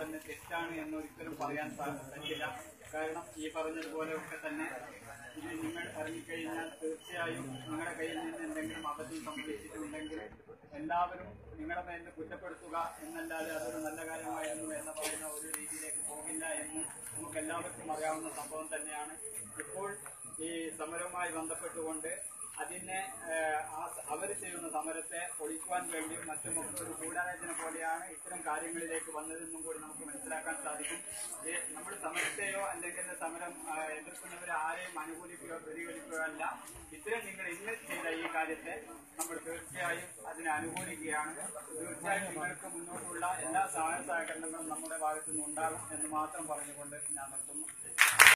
തന്നെ തെറ്റാണ് എന്നൊരിക്കലും പറയാൻ സാ- പറ്റില്ല കാരണം ഈ പറഞ്ഞതുപോലെ ഒക്കെ തന്നെ ഇത് നിങ്ങൾ ഇറങ്ങിക്കഴിഞ്ഞാൽ തീർച്ചയായും നിങ്ങളുടെ കയ്യിൽ നിന്ന് എന്തെങ്കിലും അബദ്ധം സംഭവിച്ചിട്ടുണ്ടെങ്കിൽ എല്ലാവരും നിങ്ങളുടെ മേലിൽ കുറ്റപ്പെടുത്തുക എന്നല്ലാതെ അതൊരു നല്ല കാര്യമായിരുന്നു എന്ന് പറയുന്ന ഒരു രീതിയിലേക്ക് പോകില്ല എന്ന് നമുക്ക് എല്ലാവർക്കും അറിയാവുന്ന സംഭവം തന്നെയാണ് ഇപ്പോൾ ഈ സമരവുമായി ബന്ധപ്പെട്ടുകൊണ്ട് അതിനെ അവർ ചെയ്യുന്ന സമരത്തെ ഒഴിക്കുവാൻ വേണ്ടിയും മറ്റുമൊക്കെ ഒരു ഗൂഢാലോചന പോലെയാണ് ഇത്തരം കാര്യങ്ങളിലേക്ക് വന്നതെന്നും കൂടി നമുക്ക് മനസ്സിലാക്കാൻ സാധിക്കും ഇത് നമ്മൾ സമരത്തെയോ അല്ലെങ്കിൽ സമരം ആ, എതിർക്കുന്നവരെ ആരെയും അനുകൂലിക്കുകയോ പ്രതികരിക്കുകയോ അല്ല ഇത്തരം നിങ്ങൾ ഇന്ന് ചെയ്ത ഈ കാര്യത്തെ നമ്മൾ തീർച്ചയായും അതിനെ അനുകൂലിക്കുകയാണ് തീർച്ചയായും നിങ്ങൾക്ക് മുന്നോട്ടുള്ള എല്ലാ സഹായ സഹകരണങ്ങളും നമ്മുടെ ഭാഗത്തുനിന്ന് ഉണ്ടാകും എന്ന് മാത്രം പറഞ്ഞുകൊണ്ട് ഞാൻ നിർത്തുന്നു